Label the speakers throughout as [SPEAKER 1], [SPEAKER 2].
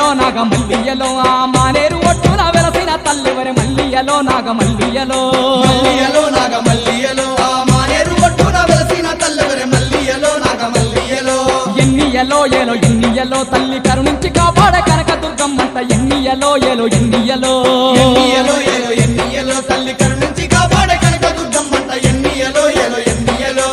[SPEAKER 1] మల్లియలో నాగ మల్లియలో ఆ మానేరు ఒట్టున వెలసిన తల్లివరి మల్లియలో నాగ మల్లియలో
[SPEAKER 2] మల్లియలో నాగ మల్లియలో ఆ మానేరు ఒట్టున వెలసిన తల్లవరి మల్లియలో నాగ మల్లియలో
[SPEAKER 1] ఎన్నియలో ఏలో ఎన్నియలో తల్లి కరుణించి కాపాడ కనక దుర్గమ్మంట ఎన్నియలో ఏలో ఎన్నియలో
[SPEAKER 2] ఎన్నియలో ఏలో ఎన్నియలో తల్లి కరుణించి కాపాడే కనుక దుర్గమ్మంట ఎన్నియలో ఏలో ఎన్నియలో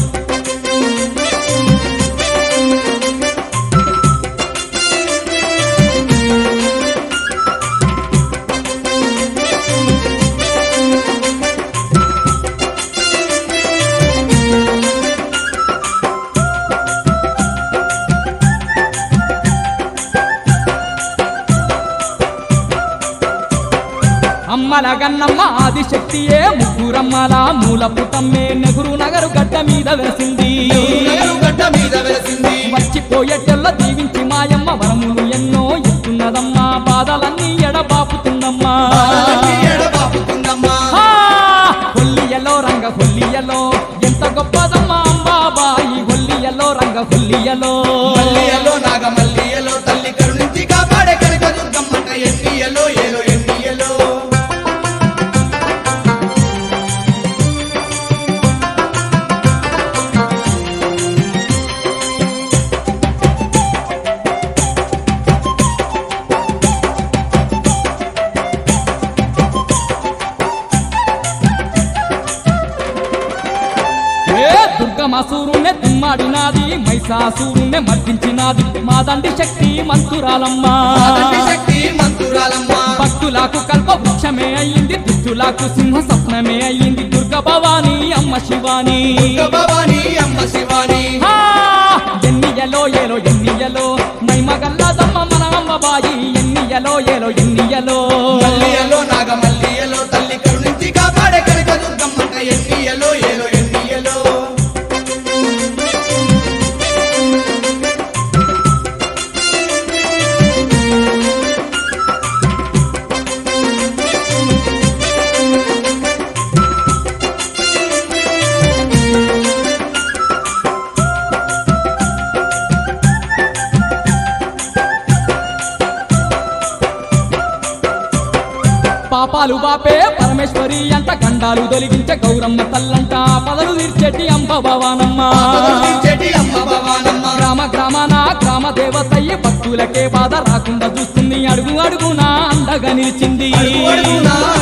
[SPEAKER 1] అమ్మల గన్నమ్మ ఆదిశక్తియే ముగ్గురమ్మల మూల పుటమ్మే నెహ్రూ నగరు గడ్డ మీద వెలసింది
[SPEAKER 2] నగరు గడ్డ మీద వెలసింది
[SPEAKER 1] వచ్చిపోయేటల్ల దీవించి మాయమ్మ వరములు ఎన్నో ఇస్తున్నదమ్మా బాధలన్నీ ఎడబాపుతుందమ్మా
[SPEAKER 2] బాలలన్నీ ఎడబాపుతుందమ్మా
[SPEAKER 1] ఆ! హొల్లియలో రంగ హొల్లియలో ఎంత గొప్పదమ్మా అంబాబాయి హొల్లియలో రంగ హొల్లియలో
[SPEAKER 2] మల్లియలో నాగ మల్లియలో తల్లి కరుణించి కాపాడే కనుక దుర్గమ్మంట ఎన్నియలో ఏలో ఎన్నియలో
[SPEAKER 1] ఏ దుర్గమాసూరుణ్ణి తుమ్మాడినాది మైసాసూరుణ్ణి మర్దించినాది మా దండి శక్తి మంతురాలమ్మా
[SPEAKER 2] మాతండి శక్తి మంతురాలమ్మ
[SPEAKER 1] భక్తులకు కల్ప వృక్షమే అయ్యింది దుష్టులకు సింహ స్వప్నమే అయ్యింది దుర్గ భవాని అమ్మ శివాని
[SPEAKER 2] భవాని అమ్మ శివాని
[SPEAKER 1] ఆ! ఎన్నియలో ఏలో ఎన్నియలో మైమగల్లదమ్మ మన అమ్మబాయి ఎన్నియలో ఏలో ఎన్నియలో
[SPEAKER 2] మల్లియలో నాగ మల్లియలో తల్లి కరుణించి కాపాడే కనుక దుర్గమ్మంట ఎన్నియలో ఏలో ఎన్నియలో
[SPEAKER 1] పాపాలు బాపే పరమేశ్వరి అంట గండాలు తొలగించే గౌరమ్మ తల్లంట పదలు తీర్చేటి అంబ భవానమ్మ
[SPEAKER 2] చెటి అమ్మ భవానమ్మ
[SPEAKER 1] గ్రామ గ్రామాన గ్రామ దేవతయ్య భక్తులకే బాధ రాకుండా చూస్తుంది అడుగు అడుగునా అండగా నిలిచింది
[SPEAKER 2] అడుగు అడుగునా